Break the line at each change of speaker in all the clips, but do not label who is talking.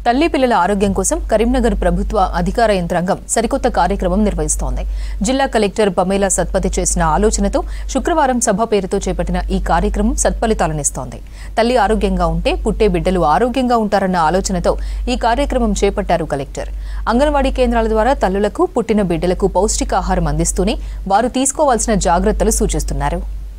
తల్లి పిల్లల ఆరోగ్యం కోసం కరీంనగర్ ప్రభుత్వ అధికార యంత్రాంగం సరికొత్త కార్యక్రమం నిర్వహిస్తోంది జిల్లా కలెక్టర్ పమేలా సత్పతి చేసిన ఆలోచనతో శుక్రవారం సభ పేరుతో చేపట్టిన ఈ కార్యక్రమం సత్ఫలితాలనిస్తోంది తల్లి ఆరోగ్యంగా ఉంటే పుట్టే బిడ్డలు ఆరోగ్యంగా ఉంటారన్న ఆలోచనతో ఈ కార్యక్రమం చేపట్టారు కలెక్టర్ అంగన్వాడీ కేంద్రాల ద్వారా తల్లులకు పుట్టిన బిడ్డలకు పౌష్టికాహారం అందిస్తూనే వారు తీసుకోవాల్సిన జాగ్రత్తలు సూచిస్తున్నారు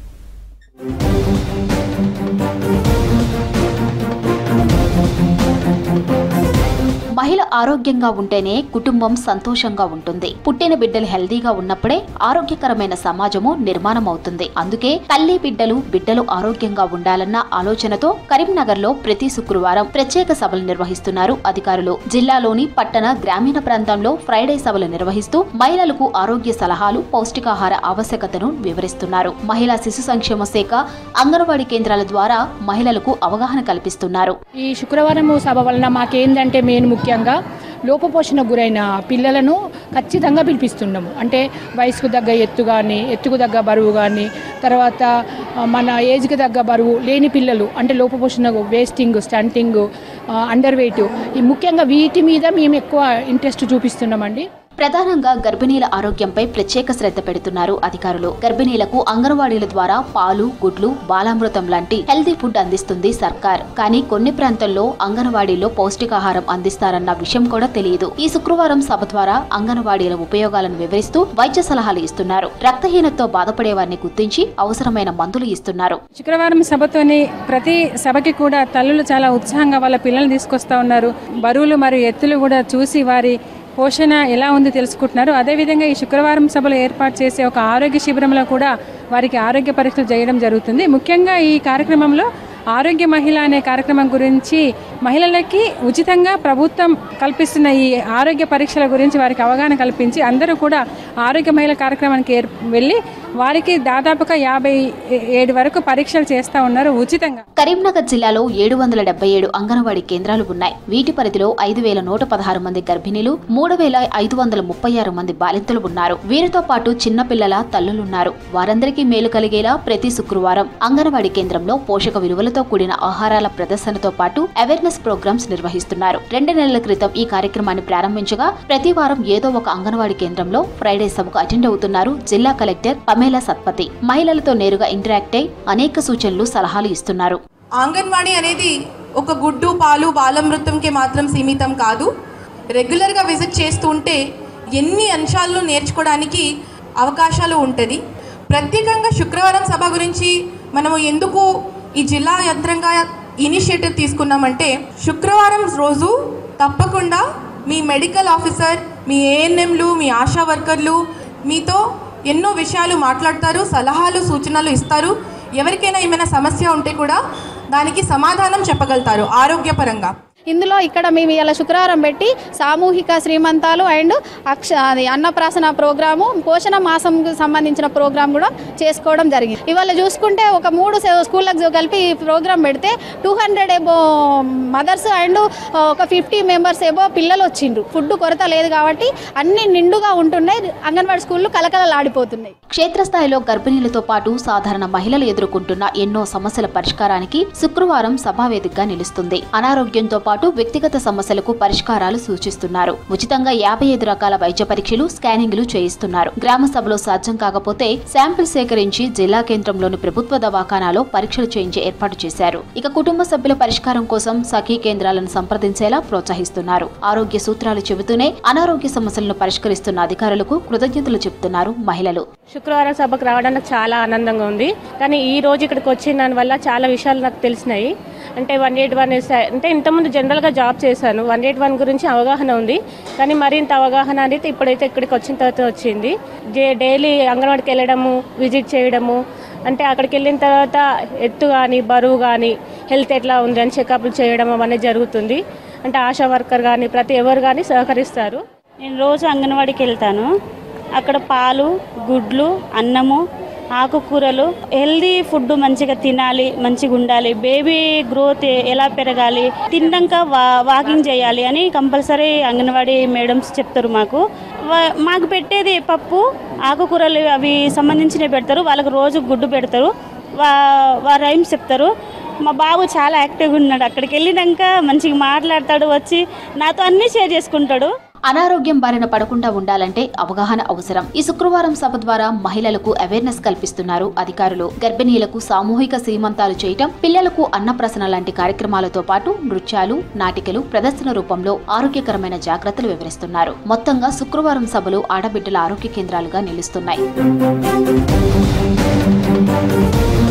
మహిళ ఆరోగ్యంగా ఉంటేనే కుటుంబం సంతోషంగా ఉంటుంది పుట్టిన బిడ్డలు హెల్దీగా ఉన్నప్పుడే ఆరోగ్యకరమైన సమాజము నిర్మాణం అవుతుంది అందుకే తల్లి బిడ్డలు బిడ్డలు ఆరోగ్యంగా ఉండాలన్న ఆలోచనతో కరీంనగర్ లో ప్రతి శుక్రవారం ప్రత్యేక సభలు నిర్వహిస్తున్నారు అధికారులు జిల్లాలోని పట్టణ గ్రామీణ ప్రాంతంలో ఫ్రైడే సభలు నిర్వహిస్తూ మహిళలకు ఆరోగ్య సలహాలు పౌష్టికాహార ఆవశ్యకతను వివరిస్తున్నారు మహిళా శిశు సంక్షేమ శాఖ అంగన్వాడీ కేంద్రాల ద్వారా మహిళలకు అవగాహన కల్పిస్తున్నారు
ఈ శుక్రవారం సభ వలన మాకేందంటే మెయిన్ ముఖ్యంగా లోపపోషణ గురైన పిల్లలను ఖచ్చితంగా పిలిపిస్తున్నాము అంటే వయసుకు తగ్గ ఎత్తు కానీ ఎత్తుకు తగ్గ బరువు కానీ తర్వాత ఆ, మన ఏజ్కి తగ్గ బరువు లేని పిల్లలు అంటే లోపపోషణ వేస్టింగ్ స్టంటింగ్ అండర్ వెయిట్ ఈ ముఖ్యంగా వీటి మీద మేము ఎక్కువ ఇంట్రెస్ట్ చూపిస్తున్నామండి
ప్రధానంగా గర్భిణీల ఆరోగ్యంపై ప్రత్యేక శ్రద్ధ పెడుతున్నారు అధికారులు గర్భిణీలకు అంగన్వాడీల ద్వారా పాలు గుడ్లు బాలామృతం లాంటి హెల్తీ ఫుడ్ అందిస్తుంది సర్కార్ కానీ కొన్ని ప్రాంతాల్లో అంగన్వాడీలో పౌష్టికాహారం అందిస్తారన్న విషయం కూడా తెలియదు ఈ శుక్రవారం సభ ద్వారా అంగన్వాడీల ఉపయోగాలను వివరిస్తూ వైద్య సలహాలు ఇస్తున్నారు రక్తహీనతతో బాధపడే వారిని గుర్తించి అవసరమైన మందులు ఇస్తున్నారు
శుక్రవారం సభతోని ప్రతి సభకి కూడా తల్లులు చాలా ఉత్సాహంగా వాళ్ళ పిల్లల్ని తీసుకొస్తా ఉన్నారు బరువులు మరియు ఎత్తులు కూడా చూసి వారి పోషణ ఎలా ఉంది తెలుసుకుంటున్నారు అదేవిధంగా ఈ శుక్రవారం సభలో ఏర్పాటు చేసే ఒక ఆరోగ్య శిబిరంలో కూడా వారికి ఆరోగ్య పరీక్షలు చేయడం జరుగుతుంది ముఖ్యంగా ఈ కార్యక్రమంలో ఆరోగ్య మహిళ అనే కార్యక్రమం గురించి మహిళలకి ఉచితంగా ప్రభుత్వం కల్పిస్తున్న ఈ ఆరోగ్య పరీక్షల గురించి వారికి అవగాహన కల్పించి అందరూ కూడా ఆరోగ్య మహిళ కార్యక్రమానికి ఏర్ వెళ్ళి వారికి దాదాపుగా యాభై ఏడు వరకు పరీక్షలు చేస్తూ ఉన్నారు ఉచితంగా
కరీంనగర్ జిల్లాలో ఏడు వందల డెబ్బై ఏడు అంగన్వాడీ కేంద్రాలు ఉన్నాయి వీటి పరిధిలో ఐదు వేల నూట పదహారు మంది గర్భిణీలు మూడు వేల ఐదు వందల ముప్పై ఆరు మంది బాలింతలు ఉన్నారు వీరితో పాటు చిన్నపిల్లల తల్లులున్నారు వారందరికీ మేలు కలిగేలా ప్రతి శుక్రవారం అంగన్వాడీ కేంద్రంలో పోషక విలువలతో కూడిన ఆహారాల ప్రదర్శనతో పాటు అవేర్నెస్ ప్రోగ్రామ్స్ నిర్వహిస్తున్నారు రెండు నెలల క్రితం ఈ కార్యక్రమాన్ని ప్రారంభించగా ప్రతి వారం ఏదో ఒక అంగన్వాడీ కేంద్రంలో ఫ్రైడే సభకు అటెండ్ అవుతున్నారు జిల్లా కలెక్టర్ పమేలా సత్పతి మహిళలతో నేరుగా ఇంటరాక్ట్ అయి అనేక సూచనలు సలహాలు ఇస్తున్నారు
ఆంగన్వాడీ అనేది ఒక గుడ్డు పాలు బాలమృతంకి మాత్రం సీమితం కాదు రెగ్యులర్గా విజిట్ చేస్తూ ఉంటే ఎన్ని అంశాలను నేర్చుకోవడానికి అవకాశాలు ఉంటుంది ప్రత్యేకంగా శుక్రవారం సభ గురించి మనము ఎందుకు ఈ జిల్లా యంత్రంగా ఇనిషియేటివ్ తీసుకున్నామంటే శుక్రవారం రోజు తప్పకుండా మీ మెడికల్ ఆఫీసర్ మీ ఏఎన్ఎంలు మీ ఆశా వర్కర్లు మీతో ఎన్నో విషయాలు మాట్లాడతారు సలహాలు సూచనలు ఇస్తారు ఎవరికైనా ఏమైనా సమస్య ఉంటే కూడా దానికి సమాధానం చెప్పగలుగుతారు ఆరోగ్యపరంగా
ఇందులో ఇక్కడ మేము ఇలా శుక్రవారం పెట్టి సామూహిక శ్రీమంతాలు అండ్ అక్ష అది అన్నప్రాసన ప్రోగ్రాము పోషణ మాసంకు సంబంధించిన ప్రోగ్రామ్ కూడా చేసుకోవడం జరిగింది ఇవాళ చూసుకుంటే ఒక మూడు సే- స్కూళ్ళకు కలిపి ఈ ప్రోగ్రామ్ పెడితే two hundred above mothers and ఒక ఫిఫ్టీ మెంబర్స్ ఏబో పిల్లలు వచ్చిండ్రు ఫుడ్ కొరత లేదు కాబట్టి అన్ని నిండుగా ఉంటున్నాయి అంగన్వాడీ స్కూళ్ళు కలకలలాడిపోతున్నాయి
క్షేత్రస్థాయిలో గర్భిణీలతో పాటు సాధారణ మహిళలు ఎదుర్కొంటున్న ఎన్నో సమస్యల పరిష్కారానికి శుక్రవారం సభావేదికగా నిలుస్తుంది అనారోగ్యంతో పాటు వ్యక్తిగత సమస్యలకు పరిష్కారాలు సూచిస్తున్నారు ఉచితంగా యాభై ఐదు రకాల వైద్య పరీక్షలు స్కానింగ్లు చేయిస్తున్నారు గ్రామ సభలో సాధ్యం కాకపోతే శాంపిల్ సేకరించి జిల్లా కేంద్రంలోని ప్రభుత్వ దవాఖానాలో పరీక్షలు చేయించి ఏర్పాటు చేశారు ఇక కుటుంబ సభ్యుల పరిష్కారం కోసం సఖీ కేంద్రాలను సంప్రదించేలా ప్రోత్సహిస్తున్నారు ఆరోగ్య సూత్రాలు చెబుతూనే అనారోగ్య సమస్యలను పరిష్కరిస్తున్న అధికారులకు కృతజ్ఞతలు చెబుతున్నారు మహిళలు
శుక్రవారం సభకు రావడానికి చాలా ఆనందంగా ఉంది కానీ ఈ రోజు ఇక్కడికి వచ్చిన దానివల్ల చాలా విషయాలు నాకు తెలిసినాయి అంటే వన్ ఎయిట్ వన్ అంటే ఇంతకుముందు జనరల్గా జాబ్ చేశాను వన్ ఎయిట్ వన్ గురించి అవగాహన ఉంది కానీ మరింత అవగాహన అనేది ఇప్పుడైతే ఇక్కడికి వచ్చిన తర్వాత వచ్చింది డే- డైలీ అంగన్వాడికి వెళ్ళడము విజిట్ చేయడము అంటే అక్కడికి వెళ్ళిన తర్వాత ఎత్తు కానీ బరువు కానీ హెల్త్ ఎట్లా ఉంది అని చెకప్లు చేయడం అవన్నీ జరుగుతుంది అంటే ఆశా వర్కర్ కానీ ప్రతి ఎవరు కానీ సహకరిస్తారు
నేను రోజు అంగన్వాడికి వెళ్తాను అక్కడ పాలు గుడ్లు అన్నము ఆకుకూరలు హెల్దీ ఫుడ్ మంచిగా తినాలి మంచిగా ఉండాలి బేబీ గ్రోత్ ఎలా పెరగాలి తిన్నాక వా వాకింగ్ చేయాలి అని కంపల్సరీ అంగన్వాడీ మేడమ్స్ చెప్తారు మాకు వా- మాకు పెట్టేది పప్పు ఆకుకూరలు అవి సంబంధించినవి పెడతారు వాళ్ళకి రోజు గుడ్డు పెడతారు వా వా రైమ్స్ చెప్తారు మా బాబు చాలా యాక్టివ్గా ఉన్నాడు అక్కడికి వెళ్ళినాక మంచిగా మాట్లాడతాడు వచ్చి నాతో అన్నీ షేర్ చేసుకుంటాడు
అనారోగ్యం బారిన పడకుండా ఉండాలంటే అవగాహన అవసరం ఈ శుక్రవారం సభ ద్వారా మహిళలకు అవేర్నెస్ కల్పిస్తున్నారు అధికారులు గర్భిణీలకు సామూహిక సీమంతాలు చేయటం పిల్లలకు అన్నప్రసన లాంటి కార్యక్రమాలతో పాటు నృత్యాలు నాటికలు ప్రదర్శన రూపంలో ఆరోగ్యకరమైన జాగ్రత్తలు వివరిస్తున్నారు మొత్తంగా శుక్రవారం సభలు ఆడబిడ్డల ఆరోగ్య కేంద్రాలుగా నిలుస్తున్నాయి